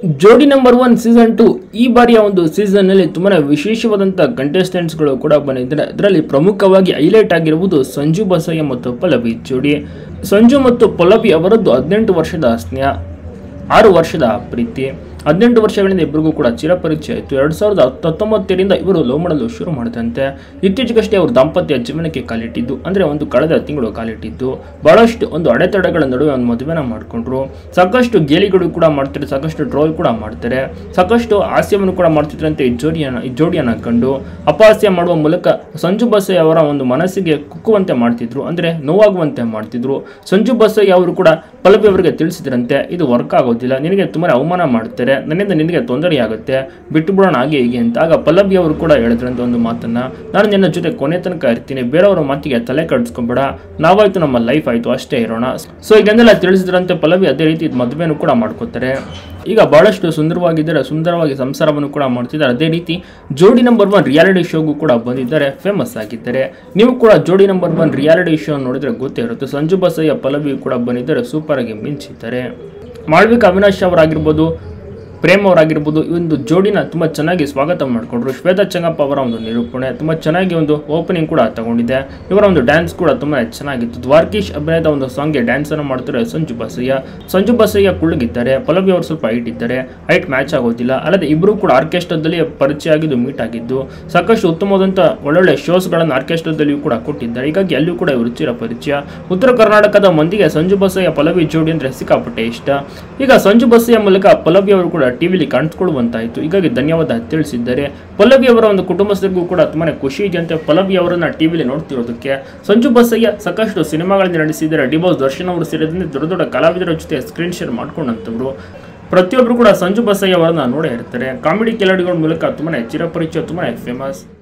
ಜೋಡಿ number one season two ಈ ಬಾರಿಯ ಒಂದು ಸೀಸನ್ ನಲ್ಲಿ ತುಂಬಾ ವಿಶೇಷವಾದಂತಹ ಕಂಟೆಸ್ಟೆಂಟ್ಸ್ ಗಳು ಕೂಡ ಬಂದಿದ್ದಾರೆ ಅದರಲ್ಲಿ ಪ್ರಮುಖವಾಗಿ ಹೈಲೈಟ್ ಆಗಿರುವುದು ಸಂಜು ಬಸಯ್ಯ ಮತ್ತು ಪಲ್ಲವಿ ಜೋಡಿ ಸಂಜು ಮತ್ತು ಪಲ್ಲವಿ ಅವರದ್ದು ಹದಿನೆಂಟು ವರ್ಷದ ಸ್ನೇಹ ಆರು ವರ್ಷದ ಪ್ರೀತಿ ಹದಿನೆಂಟು ವರ್ಷಗಳಿಂದ ಇಬ್ಬರಿಗೂ ಕೂಡ ಚಿರಪರಿಚಯ ಇತ್ತು ಎರಡು ಸಾವಿರದ ಹತ್ತೊಂಬತ್ತರಿಂದ ಇವರು ಲವ್ ಮಾಡಲು ಶುರು ಮಾಡಿದಂತೆ ಇತ್ತೀಚೆಗಷ್ಟೇ ಅವರು ದಾಂಪತ್ಯ ಜೀವನಕ್ಕೆ ಕಾಲಿಟ್ಟಿದ್ದು ಅಂದರೆ ಒಂದು ಕಳೆದ ತಿಂಗಳು ಕಾಲಿಟ್ಟಿದ್ದು ಬಹಳಷ್ಟು ಒಂದು ಅಡೆತಡೆಗಳ ನಡುವೆ ಒಂದು ಮದುವೆನ ಮಾಡಿಕೊಂಡ್ರು ಸಾಕಷ್ಟು ಗೇಲಿಗಳು ಕೂಡ ಮಾಡ್ತಾರೆ ಸಾಕಷ್ಟು ಟ್ರೋಲ್ ಕೂಡ ಮಾಡ್ತಾರೆ ಸಾಕಷ್ಟು ಹಾಸ್ಯವನ್ನು ಕೂಡ ಮಾಡ್ತಿದ್ರಂತೆ ಈ ಜೋಡಿಯನ್ನ ಈ ಜೋಡಿಯನ್ನ ಕಂಡು ಅಪಹಾಸ್ಯ ಮಾಡುವ ಮೂಲಕ ಸಂಜು ಬಸಯ್ಯ ಅವರ ಒಂದು ಮನಸ್ಸಿಗೆ ಕುಕ್ಕುವಂತೆ ಮಾಡ್ತಿದ್ರು ಅಂದರೆ ನೋವಾಗುವಂತೆ ಮಾಡ್ತಿದ್ರು ಸಂಜು ಬಸಯ್ಯ ಅವರು ಕೂಡ ಪಲ್ಲವಿ ಅವರಿಗೆ ತಿಳಿಸಿದ್ರಂತೆ ಇದು ವರ್ಕ್ ಆಗೋದಿಲ್ಲ ನಿನಗೆ ತುಂಬಾ ಅವಮಾನ ಮಾಡ್ತಾರೆ ನನ್ನಿಂದ ನಿನಗೆ ತೊಂದರೆ ಆಗುತ್ತೆ ಬಿಟ್ಟು ಬಿಡೋಣ ಹಾಗೆ ಹೀಗೆ ಅಂತ ಆಗ ಪಲ್ಲವಿ ಅವರು ಕೂಡ ಹೇಳಿದ್ರಂತೆ ಒಂದು ಮಾತನ್ನ ನಾನು ನಿನ್ನ ಜೊತೆ ಕೊನೆ ತನಕ ಇರ್ತೀನಿ ಬೇರೆಯವರ ಮಾತಿಗೆ ತಲೆ ಕಡಿಸ್ಕೊಂಬೇಡ ನಾವಾಯ್ತು ನಮ್ಮ ಲೈಫ್ ಆಯ್ತು ಅಷ್ಟೇ ಇರೋಣ ಸೊ ಈಗೆಂದೆಲ್ಲ ತಿಳಿಸಿದ್ರಂತೆ ಪಲ್ಲವಿ ಅದೇ ರೀತಿ ಮದುವೆನೂ ಕೂಡ ಮಾಡ್ಕೋತಾರೆ ಈಗ ಬಹಳಷ್ಟು ಸುಂದರವಾಗಿದ್ದಾರೆ ಸುಂದರವಾಗಿ ಸಂಸಾರವನ್ನು ಕೂಡ ಮಾಡ್ತಿದ್ದಾರೆ ಅದೇ ರೀತಿ ಜೋಡಿ ನಂಬರ್ ಒನ್ ರಿಯಾಲಿಟಿ ಶೋಗೂ ಕೂಡ ಬಂದಿದ್ದಾರೆ ಫೇಮಸ್ ಆಗಿದ್ದಾರೆ ನೀವು ಕೂಡ ಜೋಡಿ ನಂಬರ್ ಒನ್ ರಿಯಾಲಿಟಿ ಶೋ ನೋಡಿದ್ರೆ ಗೊತ್ತೇ ಇರುತ್ತೆ ಸಂಜು ಬಸಯ್ಯ ಪಲ್ಲವಿ ಕೂಡ ಬಂದಿದ್ದಾರೆ ಸೂಪರ್ ಆಗಿ ಮಿಂಚಿದ್ದಾರೆ ಮಾಳ್ವಿಕ ಅವಿನಾಶ್ ಅವರಾಗಿರ್ಬೋದು ಪ್ರೇಮ್ ಅವರಾಗಿರ್ಬೋದು ಈ ಒಂದು ಜೋಡಿನ ತುಂಬ ಚೆನ್ನಾಗಿ ಸ್ವಾಗತ ಮಾಡಿಕೊಂಡ್ರು ಶ್ವೇತಾ ಚಂಗಪ್ಪ ಅವರ ಒಂದು ನಿರೂಪಣೆ ತುಂಬ ಚೆನ್ನಾಗಿ ಒಂದು ಓಪನಿಂಗ್ ಕೂಡ ತಗೊಂಡಿದೆ ಇವರ ಒಂದು ಡ್ಯಾನ್ಸ್ ಕೂಡ ತುಂಬ ಚೆನ್ನಾಗಿತ್ತು ದ್ವಾರಕೀಶ್ ಅಭಿನಯದ ಒಂದು ಸಾಂಗ್ಗೆ ಡ್ಯಾನ್ಸನ್ನು ಮಾಡ್ತಾರೆ ಸಂಜು ಬಸಯ್ಯ ಸಂಜು ಬಸಯ್ಯ ಕುಳ್ಳಗಿದ್ದಾರೆ ಪಲ್ಲವಿ ಅವರು ಸ್ವಲ್ಪ ಹೈಟ್ ಇದ್ದಾರೆ ಹೈಟ್ ಮ್ಯಾಚ್ ಆಗೋದಿಲ್ಲ ಅಲ್ಲದೆ ಇಬ್ಬರು ಕೂಡ ಆರ್ಕೆಸ್ಟ್ರಾದಲ್ಲಿ ಪರಿಚಯ ಆಗಿದ್ದು ಮೀಟ್ ಆಗಿದ್ದು ಸಾಕಷ್ಟು ಉತ್ತಮವಾದಂಥ ಒಳ್ಳೊಳ್ಳೆ ಶೋಸ್ಗಳನ್ನು ಆರ್ಕೆಸ್ಟ್ರಾದಲ್ಲಿಯೂ ಕೂಡ ಕೊಟ್ಟಿದ್ದಾರೆ ಹೀಗಾಗಿ ಅಲ್ಲಿಯೂ ಕೂಡ ಇವರು ಚಿರ ಪರಿಚಯ ಉತ್ತರ ಕರ್ನಾಟಕದ ಮಂದಿಗೆ ಸಂಜು ಬಸಯ್ಯ ಪಲ್ಲವಿ ಜೋಡಿ ಅಂದರೆ ಸಿಕ್ಕಾಪಟ್ಟೆ ಇಷ್ಟ ಈಗ ಸಂಜು ಬಸಯ್ಯ ಮೂಲಕ ಪಲ್ಲವಿ ಅವರು ಕೂಡ ಟಿವಿಲಿ ಕಾಣಿಸ್ಕೊಳ್ಳುವಂತಾಯಿತು ಹೀಗಾಗಿ ಧನ್ಯವಾದ ತಿಳಿಸಿದ್ದಾರೆ ಪಲ್ಲವಿ ಅವರ ಒಂದು ಕುಟುಂಬಸ್ಥರಿಗೂ ಕೂಡ ತುಂಬಾ ಖುಷಿ ಇದೆ ಅಂತ ಪಲ್ಲವಿ ಅವರನ್ನ ಟಿವಿಲಿ ನೋಡ್ತಿರೋದಕ್ಕೆ ಸಂಜು ಬಸಯ್ಯ ಸಾಕಷ್ಟು ಸಿನಿಮಾಗಳಲ್ಲಿ ನಡೆಸಿದ್ದಾರೆ ಡಿಬೋಸ್ ದರ್ಶನ್ ಅವರು ಸೇರಿದಂತೆ ದೊಡ್ಡ ದೊಡ್ಡ ಕಲಾವಿದರ ಜೊತೆ ಸ್ಕ್ರೀನ್ ಶೇರ್ ಮಾಡ್ಕೊಂಡಂಥವ್ರು ಪ್ರತಿಯೊಬ್ಬರು ಕೂಡ ಸಂಜು ಬಸಯ್ಯ ಅವರನ್ನ ನೋಡೇ ಇರ್ತಾರೆ ಕಾಮಿಡಿ ಕಿಲಾಡಿಗಳ ಮೂಲಕ ತುಂಬಾ ಚಿರಪರಿಚಯ ತುಂಬಾ ಫೇಮಸ್